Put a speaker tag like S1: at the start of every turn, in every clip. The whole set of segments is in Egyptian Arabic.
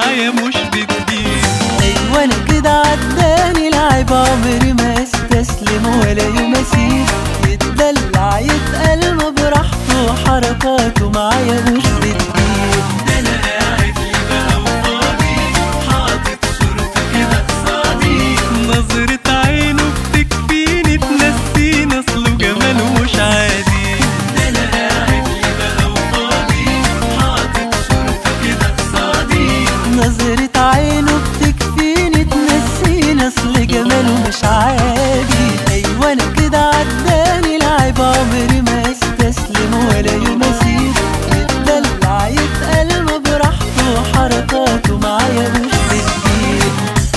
S1: معايا مش بتجيب
S2: ايوه انا كده عداني لعب عمري ما استسلم ولا يوم اسيب يتدلع يتقل براحته حركاته معايا مش بتجيب
S1: ده انا قاعد لي بقى وفاضي حاطط صورته كده قصادي نظرة عينه بتكفيني تنسيني اصله جماله مش عادي ده انا قاعد لي بقى وفاضي حاطط صورته كده قصادي
S2: نظرة عينه بتكفيني تنسيني اصل جماله مش عادي ايوه انا كده عداني لعب عمري ما استسلم ولا يوم اسيب يتدلع يتقل براحته حركاته معايا مش بتجيب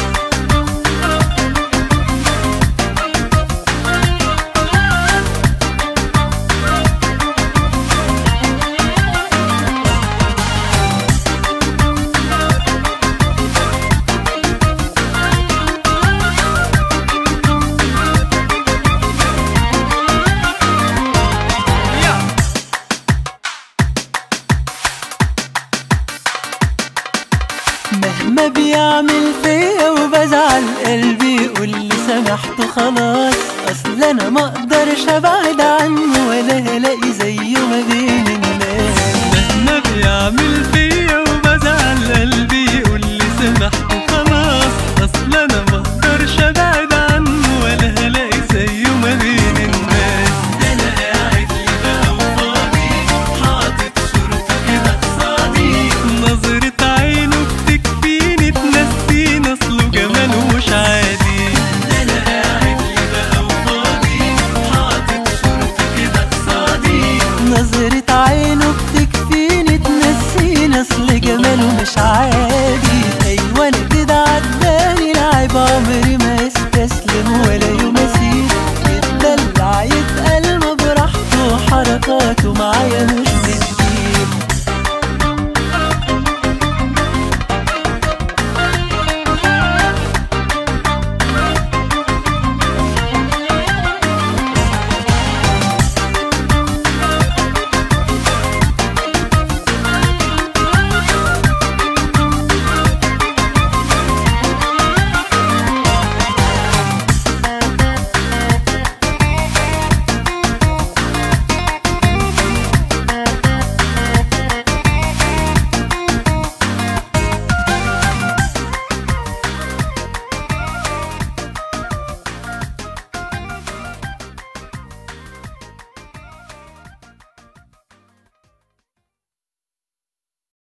S2: مهما بيعمل فيا وبزعل قلبي يقول لي سامحته خلاص اصل انا ما اقدرش ابعد عنه ولا هلاقي زيه ما بين الناس
S1: مهما بيعمل فيا وبزعل قلبي يقول لي سامحته خلاص اصل انا ما اقدرش ابعد عنه ولا هلاقي زيه ما بين الناس ده انا قاعد لي بقى وفاضي حاطط صورته كده قصادي نظرة عينه بتكفيني تنسيني اصله جماله مش عادي ده انا قاعد لي بقى وفاضي حاطط صورته كده قصادي
S2: نظرة عينه بتكفيني تنسيني اصل جماله مش عادي